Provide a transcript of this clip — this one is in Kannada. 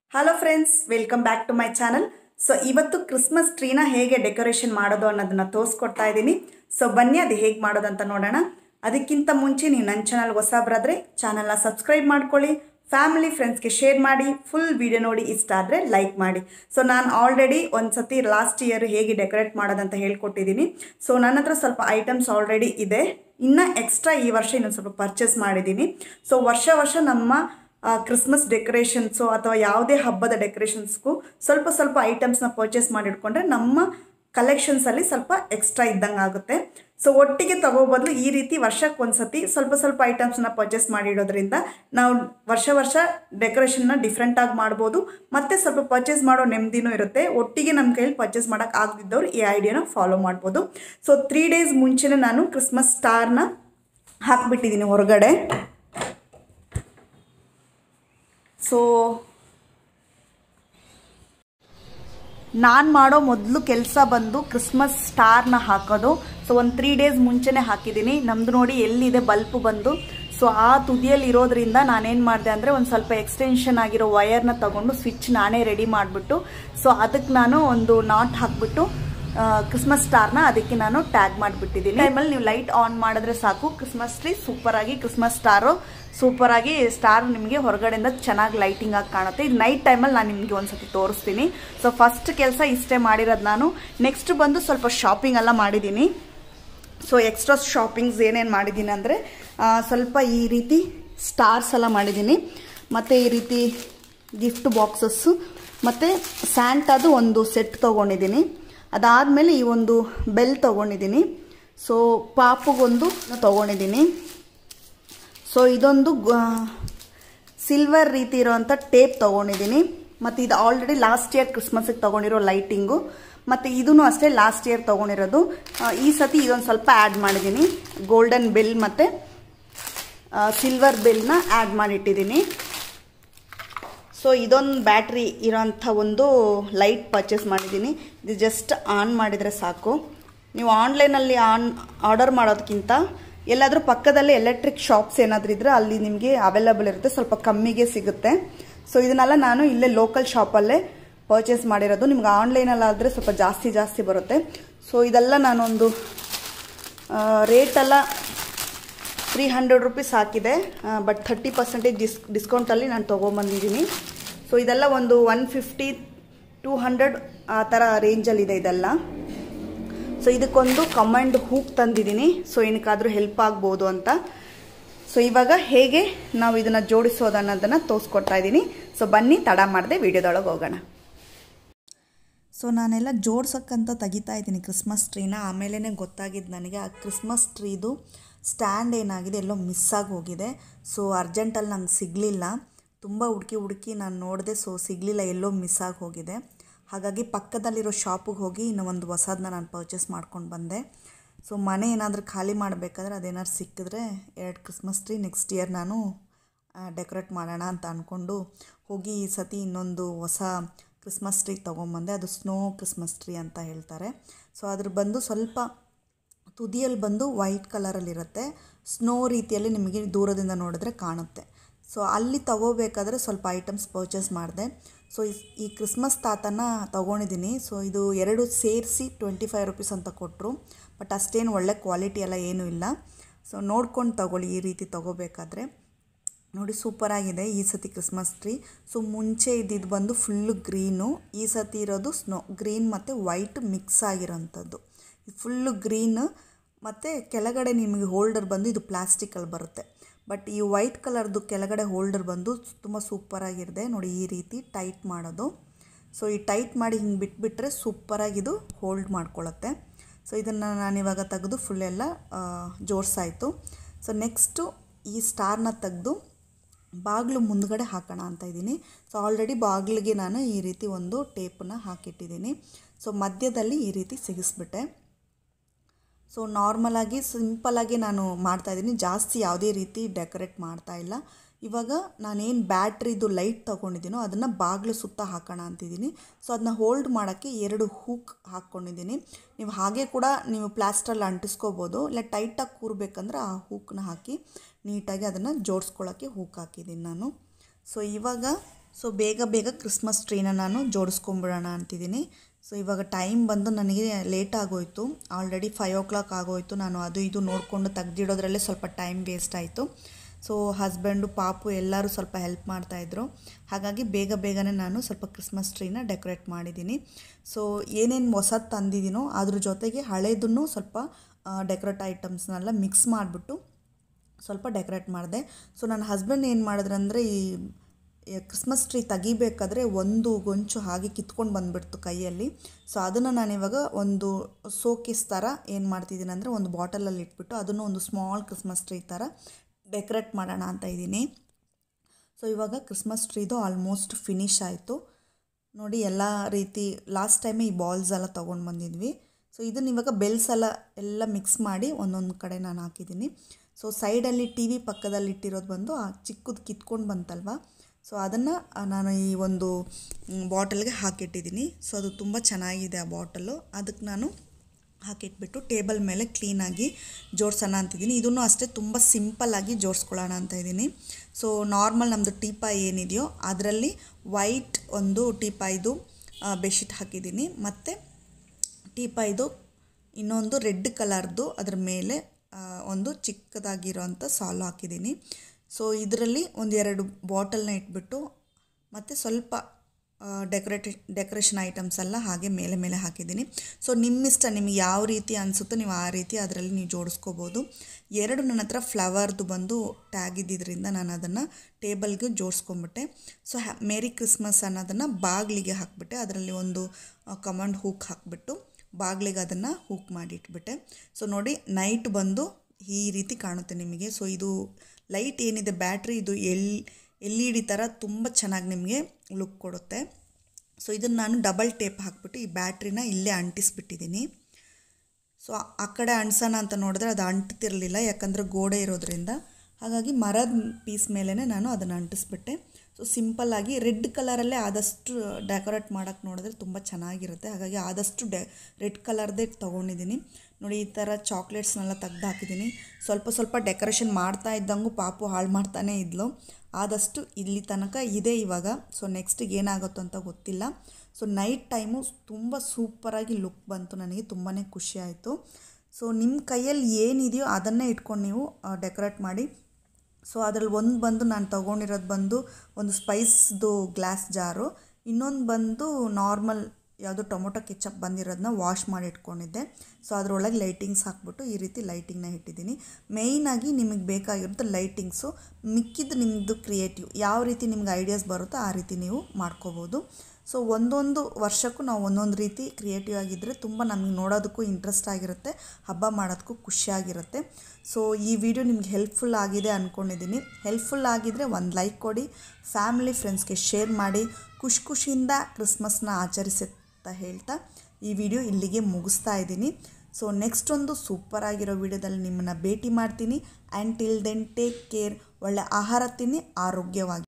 hello friends welcome back to my channel so ಇವತ್ತು ಕ್ರಿಸ್ಮಸ್ ಟ್ರೀನ ಹೇಗೆ ಡೆಕೋರೇಷನ್ ಮಾಡೋದು ಅನ್ನೋದನ್ನ ತೋರಿಸ್ಕೊಡ್ತಾ ಇದ್ದೀನಿ ಸೊ ಬನ್ನಿ ಅದು ಹೇಗೆ ಮಾಡೋದು ಅಂತ ನೋಡೋಣ ಅದಕ್ಕಿಂತ ಮುಂಚೆ ನೀವು ನನ್ನ ಚಾನಲ್ ಹೊಸಬ್ರಾದರೆ ಚಾನಲ್ನ ಸಬ್ಸ್ಕ್ರೈಬ್ ಮಾಡ್ಕೊಳ್ಳಿ ಫ್ಯಾಮಿಲಿ ಫ್ರೆಂಡ್ಸ್ಗೆ ಶೇರ್ ಮಾಡಿ ಫುಲ್ ವಿಡಿಯೋ ನೋಡಿ ಇಷ್ಟ ಆದರೆ ಲೈಕ್ ಮಾಡಿ ಸೊ ನಾನು ಆಲ್ರೆಡಿ ಒಂದು ಸತಿ ಲಾಸ್ಟ್ ಇಯರ್ ಹೇಗೆ ಡೆಕೋರೇಟ್ ಮಾಡೋದಂತ ಹೇಳ್ಕೊಟ್ಟಿದ್ದೀನಿ ಸೊ ನನ್ನ ಹತ್ರ ಸ್ವಲ್ಪ ಐಟಮ್ಸ್ ಆಲ್ರೆಡಿ ಇದೆ ಇನ್ನು ಎಕ್ಸ್ಟ್ರಾ ಈ ವರ್ಷ ಇನ್ನೊಂದು ಸ್ವಲ್ಪ ಪರ್ಚೇಸ್ ಮಾಡಿದ್ದೀನಿ ಸೊ ವರ್ಷ ವರ್ಷ ನಮ್ಮ ಕ್ರಿಸ್ಮಸ್ ಡೆಕೋರೇಷನ್ಸು ಅಥವಾ ಯಾವುದೇ ಹಬ್ಬದ ಡೆಕೋರೇಷನ್ಸ್ಗೂ ಸ್ವಲ್ಪ ಸ್ವಲ್ಪ ಐಟಮ್ಸ್ನ ಪರ್ಚೇಸ್ ಮಾಡಿಟ್ಕೊಂಡ್ರೆ ನಮ್ಮ ಕಲೆಕ್ಷನ್ಸಲ್ಲಿ ಸ್ವಲ್ಪ ಎಕ್ಸ್ಟ್ರಾ ಇದ್ದಂಗೆ ಆಗುತ್ತೆ ಸೊ ಒಟ್ಟಿಗೆ ತಗೋ ಬದಲು ಈ ರೀತಿ ವರ್ಷಕ್ಕೆ ಒಂದು ಸತಿ ಸ್ವಲ್ಪ ಸ್ವಲ್ಪ ಐಟಮ್ಸ್ನ ಪರ್ಚೇಸ್ ಮಾಡಿಡೋದ್ರಿಂದ ನಾವು ವರ್ಷ ವರ್ಷ ಡೆಕೋರೇಷನ್ನ ಡಿಫ್ರೆಂಟಾಗಿ ಮಾಡ್ಬೋದು ಮತ್ತು ಸ್ವಲ್ಪ ಪರ್ಚೇಸ್ ಮಾಡೋ ನೆಮ್ಮದಿನೂ ಇರುತ್ತೆ ಒಟ್ಟಿಗೆ ನಮ್ಮ ಕೈಯಲ್ಲಿ ಪರ್ಚೇಸ್ ಮಾಡೋಕ್ಕೆ ಆಗದಿದ್ದವ್ರು ಈ ಐಡಿಯಾನ ಫಾಲೋ ಮಾಡ್ಬೋದು ಸೊ ತ್ರೀ ಡೇಸ್ ಮುಂಚೆನೇ ನಾನು ಕ್ರಿಸ್ಮಸ್ ಸ್ಟಾರ್ನ ಹಾಕ್ಬಿಟ್ಟಿದ್ದೀನಿ ಹೊರಗಡೆ ಸೊ ನಾನು ಮಾಡೋ ಮೊದಲು ಕೆಲಸ ಬಂದು ಕ್ರಿಸ್ಮಸ್ ಸ್ಟಾರ್ನ ಹಾಕೋದು ಸೊ ಒಂದು ತ್ರೀ ಡೇಸ್ ಮುಂಚೆನೇ ಹಾಕಿದ್ದೀನಿ ನಮ್ದು ನೋಡಿ ಎಲ್ಲಿದೆ ಬಲ್ಪು ಬಂದು ಸೊ ಆ ತುದಿಯಲ್ಲಿ ಇರೋದ್ರಿಂದ ನಾನೇನು ಮಾಡಿದೆ ಅಂದರೆ ಒಂದು ಸ್ವಲ್ಪ ಎಕ್ಸ್ಟೆನ್ಷನ್ ಆಗಿರೋ ವಯರ್ನ ತಗೊಂಡು ಸ್ವಿಚ್ ನಾನೇ ರೆಡಿ ಮಾಡಿಬಿಟ್ಟು ಸೊ ಅದಕ್ಕೆ ನಾನು ಒಂದು ನಾಟ್ ಹಾಕ್ಬಿಟ್ಟು ಕ್ರಿಸ್ಮಸ್ ಸ್ಟಾರ್ನ ಅದಕ್ಕೆ ನಾನು ಟ್ಯಾಗ್ ಮಾಡಿಬಿಟ್ಟಿದ್ದೀನಿ ಟೈಮಲ್ಲಿ ನೀವು ಲೈಟ್ ಆನ್ ಮಾಡಿದ್ರೆ ಸಾಕು ಕ್ರಿಸ್ಮಸ್ ಟ್ರೀ ಸೂಪರಾಗಿ ಕ್ರಿಸ್ಮಸ್ ಸ್ಟಾರು ಸೂಪರಾಗಿ ಸ್ಟಾರ್ ನಿಮಗೆ ಹೊರಗಡೆಯಿಂದ ಚೆನ್ನಾಗಿ ಲೈಟಿಂಗ್ ಆಗಿ ಕಾಣುತ್ತೆ ಇದು ನೈಟ್ ಟೈಮಲ್ಲಿ ನಾನು ನಿಮಗೆ ಒಂದ್ಸತಿ ತೋರಿಸ್ತೀನಿ ಸೊ ಫಸ್ಟ್ ಕೆಲಸ ಇಷ್ಟೇ ಮಾಡಿರೋದು ನಾನು ನೆಕ್ಸ್ಟ್ ಬಂದು ಸ್ವಲ್ಪ ಶಾಪಿಂಗ್ ಎಲ್ಲ ಮಾಡಿದ್ದೀನಿ ಸೊ ಎಕ್ಸ್ಟ್ರಾ ಶಾಪಿಂಗ್ಸ್ ಏನೇನು ಮಾಡಿದ್ದೀನಿ ಅಂದರೆ ಸ್ವಲ್ಪ ಈ ರೀತಿ ಸ್ಟಾರ್ಸ್ ಎಲ್ಲ ಮಾಡಿದ್ದೀನಿ ಮತ್ತು ಈ ರೀತಿ ಗಿಫ್ಟ್ ಬಾಕ್ಸಸ್ಸು ಮತ್ತು ಸ್ಯಾಂಟಾದು ಒಂದು ಸೆಟ್ ತೊಗೊಂಡಿದ್ದೀನಿ ಅದಾದಮೇಲೆ ಈ ಒಂದು ಬೆಲ್ ತೊಗೊಂಡಿದ್ದೀನಿ ಸೊ ಪಾಪುಗೊಂದು ತೊಗೊಂಡಿದ್ದೀನಿ ಸೊ ಇದೊಂದು ಸಿಲ್ವರ್ ರೀತಿ ಇರೋವಂಥ ಟೇಪ್ ತೊಗೊಂಡಿದ್ದೀನಿ ಮತ್ತು ಇದು ಆಲ್ರೆಡಿ ಲಾಸ್ಟ್ ಇಯರ್ ಕ್ರಿಸ್ಮಸ್ಗೆ ತೊಗೊಂಡಿರೋ ಲೈಟಿಂಗು ಮತ್ತು ಇದೂ ಅಷ್ಟೇ ಲಾಸ್ಟ್ ಇಯರ್ ತೊಗೊಂಡಿರೋದು ಈ ಸತಿ ಇದೊಂದು ಸ್ವಲ್ಪ ಆ್ಯಡ್ ಮಾಡಿದ್ದೀನಿ ಗೋಲ್ಡನ್ ಬೆಲ್ ಮತ್ತು ಸಿಲ್ವರ್ ಬೆಲ್ನ ಆ್ಯಡ್ ಮಾಡಿಟ್ಟಿದ್ದೀನಿ ಸೊ ಇದೊಂದು ಬ್ಯಾಟ್ರಿ ಇರೋಂಥ ಒಂದು ಲೈಟ್ ಪರ್ಚೇಸ್ ಮಾಡಿದ್ದೀನಿ ಇದು ಜಸ್ಟ್ ಆನ್ ಮಾಡಿದರೆ ಸಾಕು ನೀವು ಆನ್ಲೈನಲ್ಲಿ ಆನ್ ಆರ್ಡರ್ ಮಾಡೋದಕ್ಕಿಂತ ಎಲ್ಲಾದರೂ ಪಕ್ಕದಲ್ಲಿ ಎಲೆಕ್ಟ್ರಿಕ್ ಶಾಪ್ಸ್ ಏನಾದರೂ ಇದ್ದರೆ ಅಲ್ಲಿ ನಿಮಗೆ ಅವೈಲಬಲ್ ಇರುತ್ತೆ ಸ್ವಲ್ಪ ಕಮ್ಮಿಗೆ ಸಿಗುತ್ತೆ ಸೊ ಇದನ್ನೆಲ್ಲ ನಾನು ಇಲ್ಲೇ ಲೋಕಲ್ ಶಾಪಲ್ಲೇ ಪರ್ಚೇಸ್ ಮಾಡಿರೋದು ನಿಮ್ಗೆ ಆನ್ಲೈನಲ್ಲಾದರೆ ಸ್ವಲ್ಪ ಜಾಸ್ತಿ ಜಾಸ್ತಿ ಬರುತ್ತೆ ಸೊ ಇದೆಲ್ಲ ನಾನೊಂದು ರೇಟೆಲ್ಲ ತ್ರೀ ಹಂಡ್ರೆಡ್ ರುಪೀಸ್ ಹಾಕಿದೆ ಬಟ್ ಥರ್ಟಿ ಪರ್ಸೆಂಟೇಜ್ ಡಿಸ್ ಡಿಸ್ಕೌಂಟಲ್ಲಿ ನಾನು ತೊಗೊಂಬಂದಿದ್ದೀನಿ ಸೊ ಇದೆಲ್ಲ ಒಂದು ಒನ್ ಫಿಫ್ಟಿ ಟೂ ಹಂಡ್ರೆಡ್ ಆ ಥರ ರೇಂಜಲ್ಲಿದೆ ಇದೆಲ್ಲ ಸೊ ಇದಕ್ಕೊಂದು ಕಮಾಂಡ್ ಹೂಕ್ ತಂದಿದ್ದೀನಿ ಸೊ ಏನಕ್ಕಾದರೂ ಹೆಲ್ಪ್ ಆಗ್ಬೋದು ಅಂತ ಸೊ ಇವಾಗ ಹೇಗೆ ನಾವು ಇದನ್ನು ಜೋಡಿಸೋದು ಅನ್ನೋದನ್ನು ತೋರಿಸ್ಕೊಡ್ತಾ ಇದ್ದೀನಿ ಸೊ ಬನ್ನಿ ತಡ ಮಾಡದೆ ವಿಡಿಯೋದೊಳಗೆ ಹೋಗೋಣ ಸೊ ನಾನೆಲ್ಲ ಜೋಡ್ಸೋಕ್ಕಂತ ತೆಗಿತಾ ಇದ್ದೀನಿ ಕ್ರಿಸ್ಮಸ್ ಟ್ರೀನ ಆಮೇಲೆ ಗೊತ್ತಾಗಿದ್ದು ನನಗೆ ಆ ಕ್ರಿಸ್ಮಸ್ ಟ್ರೀದು ಸ್ಟ್ಯಾಂಡ್ ಏನಾಗಿದೆ ಎಲ್ಲೋ ಮಿಸ್ ಆಗಿ ಹೋಗಿದೆ ಸೊ ಅರ್ಜೆಂಟಲ್ಲಿ ನಂಗೆ ಸಿಗಲಿಲ್ಲ ತುಂಬ ಹುಡುಕಿ ಹುಡುಕಿ ನಾನು ನೋಡಿದೆ ಸೊ ಸಿಗಲಿಲ್ಲ ಎಲ್ಲೋ ಮಿಸ್ ಆಗಿ ಹೋಗಿದೆ ಹಾಗಾಗಿ ಪಕ್ಕದಲ್ಲಿರೋ ಶಾಪಿಗೆ ಹೋಗಿ ಇನ್ನೂ ಒಂದು ಹೊಸದನ್ನ ನಾನು ಪರ್ಚೇಸ್ ಮಾಡ್ಕೊಂಡು ಬಂದೆ ಸೊ ಮನೆ ಏನಾದರೂ ಖಾಲಿ ಮಾಡಬೇಕಾದ್ರೆ ಅದೇನಾದ್ರು ಸಿಕ್ಕಿದ್ರೆ ಎರಡು ಕ್ರಿಸ್ಮಸ್ ಟ್ರೀ ನೆಕ್ಸ್ಟ್ ಇಯರ್ ನಾನು ಡೆಕೋರೇಟ್ ಮಾಡೋಣ ಅಂತ ಅಂದ್ಕೊಂಡು ಹೋಗಿ ಈ ಸತಿ ಇನ್ನೊಂದು ಹೊಸ ಕ್ರಿಸ್ಮಸ್ ಟ್ರೀ ತೊಗೊಂಬಂದೆ ಅದು ಸ್ನೋ ಕ್ರಿಸ್ಮಸ್ ಟ್ರೀ ಅಂತ ಹೇಳ್ತಾರೆ ಸೊ ಅದ್ರ ಬಂದು ಸ್ವಲ್ಪ ತುದಿಯಲ್ಲಿ ಬಂದು ವೈಟ್ ಕಲರಲ್ಲಿರುತ್ತೆ ಸ್ನೋ ರೀತಿಯಲ್ಲಿ ನಿಮಗೆ ದೂರದಿಂದ ನೋಡಿದ್ರೆ ಕಾಣುತ್ತೆ ಸೊ ಅಲ್ಲಿ ತಗೋಬೇಕಾದ್ರೆ ಸ್ವಲ್ಪ ಐಟಮ್ಸ್ ಪರ್ಚೇಸ್ ಮಾಡಿದೆ ಸೊ ಈ ಕ್ರಿಸ್ಮಸ್ ತಾತನ ತೊಗೊಂಡಿದ್ದೀನಿ ಸೊ ಇದು ಎರಡು ಸೇರಿಸಿ ಟ್ವೆಂಟಿ ಫೈವ್ ರುಪೀಸ್ ಅಂತ ಕೊಟ್ಟರು ಬಟ್ ಅಷ್ಟೇನು ಒಳ್ಳೆ ಕ್ವಾಲಿಟಿ ಎಲ್ಲ ಏನೂ ಇಲ್ಲ ಸೊ ನೋಡ್ಕೊಂಡು ತಗೊಳ್ಳಿ ಈ ರೀತಿ ತೊಗೋಬೇಕಾದ್ರೆ ನೋಡಿ ಸೂಪರಾಗಿದೆ ಈ ಸತಿ ಕ್ರಿಸ್ಮಸ್ ಟ್ರೀ ಸೊ ಮುಂಚೆ ಇದ್ದಿದ್ದು ಬಂದು ಫುಲ್ಲು ಗ್ರೀನು ಈ ಸತಿ ಇರೋದು ಸ್ನೋ ಗ್ರೀನ್ ಮತ್ತು ವೈಟ್ ಮಿಕ್ಸ್ ಆಗಿರೋಂಥದ್ದು ಫುಲ್ಲು ಗ್ರೀನ್ ಮತ್ತು ಕೆಳಗಡೆ ನಿಮಗೆ ಹೋಲ್ಡರ್ ಬಂದು ಇದು ಪ್ಲಾಸ್ಟಿಕಲ್ಲಿ ಬರುತ್ತೆ ಬಟ್ ಈ ವೈಟ್ ಕಲರ್ದು ಕೆಳಗಡೆ ಹೋಲ್ಡರ್ ಬಂದು ತುಂಬ ಸೂಪರಾಗಿದೆ ನೋಡಿ ಈ ರೀತಿ ಟೈಟ್ ಮಾಡೋದು ಸೊ ಈ ಟೈಟ್ ಮಾಡಿ ಹಿಂಗೆ ಬಿಟ್ಬಿಟ್ರೆ ಸೂಪರಾಗಿದು ಹೋಲ್ಡ್ ಮಾಡ್ಕೊಳ್ಳುತ್ತೆ ಸೊ ಇದನ್ನು ನಾನಿವಾಗ ತೆಗೆದು ಫುಲ್ಲೆಲ್ಲ ಜೋಡಿಸಾಯಿತು ಸೊ ನೆಕ್ಸ್ಟು ಈ ಸ್ಟಾರ್ನ ತೆಗೆದು ಬಾಗಿಲು ಮುಂದ್ಗಡೆ ಹಾಕೋಣ ಅಂತ ಇದ್ದೀನಿ ಸೊ ಆಲ್ರೆಡಿ ಬಾಗಿಲಿಗೆ ನಾನು ಈ ರೀತಿ ಒಂದು ಟೇಪನ್ನ ಹಾಕಿಟ್ಟಿದ್ದೀನಿ ಸೊ ಮಧ್ಯದಲ್ಲಿ ಈ ರೀತಿ ಸಿಗಿಸ್ಬಿಟ್ಟೆ ಸೊ ನಾರ್ಮಲಾಗಿ ಸಿಂಪಲಾಗಿ ನಾನು ಮಾಡ್ತಾಯಿದ್ದೀನಿ ಜಾಸ್ತಿ ಯಾವುದೇ ರೀತಿ ಡೆಕೋರೇಟ್ ಮಾಡ್ತಾ ಇಲ್ಲ ಇವಾಗ ನಾನೇನು ಬ್ಯಾಟ್ರಿದು ಲೈಟ್ ತೊಗೊಂಡಿದ್ದೀನೋ ಅದನ್ನು ಬಾಗಿಲು ಸುತ್ತ ಹಾಕೋಣ ಅಂತಿದ್ದೀನಿ ಸೊ ಅದನ್ನ ಹೋಲ್ಡ್ ಮಾಡೋಕ್ಕೆ ಎರಡು ಹೂಕ್ ಹಾಕ್ಕೊಂಡಿದ್ದೀನಿ ನೀವು ಹಾಗೆ ಕೂಡ ನೀವು ಪ್ಲಾಸ್ಟ್ರಲ್ಲಿ ಅಂಟಿಸ್ಕೋಬೋದು ಇಲ್ಲ ಟೈಟಾಗಿ ಕೂರಬೇಕಂದ್ರೆ ಆ ಹೂಕನ್ನ ಹಾಕಿ ನೀಟಾಗಿ ಅದನ್ನು ಜೋಡಿಸ್ಕೊಳ್ಳೋಕ್ಕೆ ಹೂಕ್ ಹಾಕಿದ್ದೀನಿ ನಾನು ಸೊ ಇವಾಗ ಸೊ ಬೇಗ ಬೇಗ ಕ್ರಿಸ್ಮಸ್ ಟ್ರೀನ ನಾನು ಜೋಡಿಸ್ಕೊಂಬಿಡೋಣ ಅಂತಿದ್ದೀನಿ ಸೊ ಇವಾಗ ಟೈಮ್ ಬಂದು ನನಗೆ ಲೇಟ್ ಆಗೋಯ್ತು ಆಲ್ರೆಡಿ ಫೈವ್ ಓ ಕ್ಲಾಕ್ ಆಗೋಯ್ತು ನಾನು ಅದು ಇದು ನೋಡಿಕೊಂಡು ತೆಗ್ದಿಡೋದ್ರಲ್ಲೇ ಸ್ವಲ್ಪ ಟೈಮ್ ವೇಸ್ಟ್ ಆಯಿತು ಸೊ ಹಸ್ಬೆಂಡು ಪಾಪು ಎಲ್ಲರೂ ಸ್ವಲ್ಪ ಹೆಲ್ಪ್ ಮಾಡ್ತಾಯಿದ್ರು ಹಾಗಾಗಿ ಬೇಗ ಬೇಗನೆ ನಾನು ಸ್ವಲ್ಪ ಕ್ರಿಸ್ಮಸ್ ಟ್ರೀನ ಡೆಕೋರೇಟ್ ಮಾಡಿದ್ದೀನಿ ಸೊ ಏನೇನು ಹೊಸದು ತಂದಿದ್ದೀನೋ ಅದ್ರ ಜೊತೆಗೆ ಹಳೇದನ್ನು ಸ್ವಲ್ಪ ಡೆಕೋರೇಟ್ ಐಟಮ್ಸ್ನೆಲ್ಲ ಮಿಕ್ಸ್ ಮಾಡಿಬಿಟ್ಟು ಸ್ವಲ್ಪ ಡೆಕೋರೇಟ್ ಮಾಡಿದೆ ಸೊ ನನ್ನ ಹಸ್ಬೆಂಡ್ ಏನು ಮಾಡಿದ್ರಂದರೆ ಈ ಈ ಕ್ರಿಸ್ಮಸ್ ಟ್ರೀ ತೆಗಿಬೇಕಾದ್ರೆ ಒಂದು ಗೊಂಚು ಹಾಗೆ ಕಿತ್ಕೊಂಡು ಬಂದುಬಿಡ್ತು ಕೈಯಲ್ಲಿ ಸೊ ಅದನ್ನು ನಾನಿವಾಗ ಒಂದು ಸೋಕೇಸ್ ಥರ ಏನು ಮಾಡ್ತಿದ್ದೀನಿ ಅಂದರೆ ಒಂದು ಬಾಟಲಲ್ಲಿ ಇಟ್ಬಿಟ್ಟು ಅದನ್ನು ಒಂದು ಸ್ಮಾಲ್ ಕ್ರಿಸ್ಮಸ್ ಟ್ರೀ ಥರ ಡೆಕೋರೇಟ್ ಮಾಡೋಣ ಅಂತ ಇದ್ದೀನಿ ಸೊ ಇವಾಗ ಕ್ರಿಸ್ಮಸ್ ಟ್ರೀದು ಆಲ್ಮೋಸ್ಟ್ ಫಿನಿಶ್ ಆಯಿತು ನೋಡಿ ಎಲ್ಲ ರೀತಿ ಲಾಸ್ಟ್ ಟೈಮೇ ಈ ಬಾಲ್ಸ್ ಎಲ್ಲ ತೊಗೊಂಡು ಬಂದಿದ್ವಿ ಸೊ ಇದನ್ನ ಇವಾಗ ಬೆಲ್ಸ್ ಎಲ್ಲ ಎಲ್ಲ ಮಿಕ್ಸ್ ಮಾಡಿ ಒಂದೊಂದು ಕಡೆ ನಾನು ಹಾಕಿದ್ದೀನಿ ಸೊ ಸೈಡಲ್ಲಿ ಟಿ ವಿ ಪಕ್ಕದಲ್ಲಿ ಇಟ್ಟಿರೋದು ಬಂದು ಆ ಚಿಕ್ಕದು ಕಿತ್ಕೊಂಡು ಬಂತಲ್ವ ಸೊ ಅದನ್ನು ನಾನು ಈ ಒಂದು ಬಾಟಲ್ಗೆ ಹಾಕಿಟ್ಟಿದ್ದೀನಿ ಸೊ ಅದು ತುಂಬ ಚೆನ್ನಾಗಿದೆ ಆ ಬಾಟಲು ಅದಕ್ಕೆ ನಾನು ಹಾಕಿಟ್ಬಿಟ್ಟು ಟೇಬಲ್ ಮೇಲೆ ಕ್ಲೀನಾಗಿ ಜೋಡ್ಸೋಣ ಅಂತಿದ್ದೀನಿ ಇದನ್ನು ಅಷ್ಟೇ ತುಂಬ ಸಿಂಪಲ್ಲಾಗಿ ಜೋಡಿಸ್ಕೊಳ್ಳೋಣ ಅಂತ ಇದ್ದೀನಿ ಸೊ ನಾರ್ಮಲ್ ನಮ್ಮದು ಟೀಪಾಯ್ ಏನಿದೆಯೋ ಅದರಲ್ಲಿ ವೈಟ್ ಒಂದು ಟೀಪಾಯ್ದು ಬೆಡ್ಶೀಟ್ ಹಾಕಿದ್ದೀನಿ ಮತ್ತು ಟೀಪಾಯ್ದು ಇನ್ನೊಂದು ರೆಡ್ ಕಲರ್ದು ಅದ್ರ ಮೇಲೆ ಒಂದು ಚಿಕ್ಕದಾಗಿರೋಂಥ ಸಾಲು ಹಾಕಿದ್ದೀನಿ ಸೊ ಇದರಲ್ಲಿ ಒಂದೆರಡು ಬಾಟಲ್ನ ಇಟ್ಬಿಟ್ಟು ಮತ್ತು ಸ್ವಲ್ಪ ಡೆಕೋರೇಟಿ ಡೆಕೋರೇಷನ್ ಐಟಮ್ಸ್ ಎಲ್ಲ ಹಾಗೆ ಮೇಲೆ ಮೇಲೆ ಹಾಕಿದ್ದೀನಿ ಸೊ ನಿಮ್ಮಿಷ್ಟ ನಿಮಗೆ ಯಾವ ರೀತಿ ಅನಿಸುತ್ತೋ ನೀವು ಆ ರೀತಿ ಅದರಲ್ಲಿ ನೀವು ಜೋಡಿಸ್ಕೋಬೋದು ಎರಡು ನನ್ನ ಹತ್ರ ಫ್ಲವರ್ದು ಬಂದು ಟ್ಯಾಗ್ ಇದ್ದಿದ್ದರಿಂದ ನಾನು ಅದನ್ನು ಟೇಬಲ್ಗೆ ಜೋಡಿಸ್ಕೊಂಬಿಟ್ಟೆ ಸೊ ಹ್ಯಾ ಮೇರಿ ಕ್ರಿಸ್ಮಸ್ ಅನ್ನೋದನ್ನು ಬಾಗಿಲಿಗೆ ಹಾಕಿಬಿಟ್ಟೆ ಅದರಲ್ಲಿ ಒಂದು ಕಮಾಂಡ್ ಹೂಕ್ ಹಾಕಿಬಿಟ್ಟು ಬಾಗಿಲಿಗೆ ಅದನ್ನು ಹೂಕ್ ಮಾಡಿ ಇಟ್ಬಿಟ್ಟೆ ಸೊ ನೋಡಿ ನೈಟ್ ಬಂದು ಈ ರೀತಿ ಕಾಣುತ್ತೆ ನಿಮಗೆ ಸೊ ಇದು ಲೈಟ್ ಏನಿದೆ ಬ್ಯಾಟ್ರಿ ಇದು ಎಲ್ ಎಲ್ ಇ ಡಿ ಥರ ತುಂಬ ಚೆನ್ನಾಗಿ ನಿಮಗೆ ಲುಕ್ ಕೊಡುತ್ತೆ ಸೊ ಇದನ್ನು ನಾನು ಡಬಲ್ ಟೇಪ್ ಹಾಕ್ಬಿಟ್ಟು ಈ ಬ್ಯಾಟ್ರಿನ ಇಲ್ಲೇ ಅಂಟಿಸ್ಬಿಟ್ಟಿದ್ದೀನಿ ಸೊ ಆ ಕಡೆ ಅಂಟಿಸೋಣ ಅಂತ ನೋಡಿದ್ರೆ ಅದು ಅಂಟ್ತಿರಲಿಲ್ಲ ಯಾಕಂದರೆ ಗೋಡೆ ಇರೋದ್ರಿಂದ ಹಾಗಾಗಿ ಮರದ ಪೀಸ್ ಮೇಲೇ ನಾನು ಅದನ್ನು ಅಂಟಿಸ್ಬಿಟ್ಟೆ ಸೊ ಸಿಂಪಲ್ಲಾಗಿ ರೆಡ್ ಕಲರಲ್ಲೇ ಆದಷ್ಟು ಡೆಕೋರೇಟ್ ಮಾಡೋಕ್ಕೆ ನೋಡಿದ್ರೆ ತುಂಬ ಚೆನ್ನಾಗಿರುತ್ತೆ ಹಾಗಾಗಿ ಆದಷ್ಟು ಡೆ ರೆಡ್ ಕಲರ್ದೇ ತೊಗೊಂಡಿದ್ದೀನಿ ನೋಡಿ ಈ ಥರ ಚಾಕ್ಲೇಟ್ಸ್ನೆಲ್ಲ ತೆಗ್ದು ಹಾಕಿದ್ದೀನಿ ಸ್ವಲ್ಪ ಸ್ವಲ್ಪ ಡೆಕೋರೇಷನ್ ಮಾಡ್ತಾ ಇದ್ದಂಗೂ ಪಾಪು ಹಾಳು ಮಾಡ್ತಾನೇ ಇದ್ಲು ಆದಷ್ಟು ಇಲ್ಲಿ ತನಕ ಇದೆ ಇವಾಗ ಸೊ ನೆಕ್ಸ್ಟಿಗೆ ಏನಾಗುತ್ತೋ ಅಂತ ಗೊತ್ತಿಲ್ಲ ಸೊ ನೈಟ್ ಟೈಮು ತುಂಬ ಸೂಪರಾಗಿ ಲುಕ್ ಬಂತು ನನಗೆ ತುಂಬಾ ಖುಷಿ ಆಯಿತು ಸೊ ನಿಮ್ಮ ಕೈಯಲ್ಲಿ ಏನಿದೆಯೋ ಅದನ್ನೇ ಇಟ್ಕೊಂಡು ನೀವು ಡೆಕೋರೇಟ್ ಮಾಡಿ ಸೊ ಅದರಲ್ಲಿ ಒಂದು ಬಂದು ನಾನು ತೊಗೊಂಡಿರೋದು ಬಂದು ಒಂದು ಸ್ಪೈಸ್ದು ಗ್ಲಾಸ್ ಜಾರು ಇನ್ನೊಂದು ಬಂದು ನಾರ್ಮಲ್ ಯಾವುದು ಟೊಮೊಟೊ ಕೆಚಪ್ ಬಂದಿರೋದನ್ನ ವಾಶ್ ಮಾಡಿ ಇಟ್ಕೊಂಡಿದ್ದೆ ಸೊ ಅದರೊಳಗೆ ಲೈಟಿಂಗ್ಸ್ ಹಾಕ್ಬಿಟ್ಟು ಈ ರೀತಿ ಲೈಟಿಂಗ್ನ ಇಟ್ಟಿದ್ದೀನಿ ಮೇಯ್ನಾಗಿ ನಿಮಗೆ ಬೇಕಾಗಿರುತ್ತೆ ಲೈಟಿಂಗ್ಸು ಮಿಕ್ಕಿದ್ದು ನಿಮ್ಮದು ಕ್ರಿಯೇಟಿವ್ ಯಾವ ರೀತಿ ನಿಮ್ಗೆ ಐಡಿಯಾಸ್ ಬರುತ್ತೋ ಆ ರೀತಿ ನೀವು ಮಾಡ್ಕೋಬೋದು ಸೊ ಒಂದೊಂದು ವರ್ಷಕ್ಕೂ ನಾವು ಒಂದೊಂದು ರೀತಿ ಕ್ರಿಯೇಟಿವ್ ಆಗಿದ್ದರೆ ತುಂಬ ನಮಗೆ ನೋಡೋದಕ್ಕೂ ಇಂಟ್ರೆಸ್ಟ್ ಆಗಿರುತ್ತೆ ಹಬ್ಬ ಮಾಡೋದಕ್ಕೂ ಖುಷಿಯಾಗಿರುತ್ತೆ ಸೊ ಈ ವಿಡಿಯೋ ನಿಮ್ಗೆ ಹೆಲ್ಪ್ಫುಲ್ ಆಗಿದೆ ಅಂದ್ಕೊಂಡಿದ್ದೀನಿ ಹೆಲ್ಪ್ಫುಲ್ ಆಗಿದ್ದರೆ ಒಂದು ಲೈಕ್ ಕೊಡಿ ಫ್ಯಾಮಿಲಿ ಫ್ರೆಂಡ್ಸ್ಗೆ ಶೇರ್ ಮಾಡಿ ಖುಷಿ ಖುಷಿಯಿಂದ ಕ್ರಿಸ್ಮಸ್ನ ಆಚರಿಸುತ್ತಾ ಹೇಳ್ತಾ ಈ ವಿಡಿಯೋ ಇಲ್ಲಿಗೆ ಮುಗಿಸ್ತಾ ಇದ್ದೀನಿ ಸೊ ನೆಕ್ಸ್ಟ್ ಒಂದು ಸೂಪರ್ ಆಗಿರೋ ವಿಡಿಯೋದಲ್ಲಿ ನಿಮ್ಮನ್ನು ಭೇಟಿ ಮಾಡ್ತೀನಿ and till then take care ಒಳ್ಳೆ ಆಹಾರ ತಿನ್ನಿ ಆರೋಗ್ಯವಾಗಿ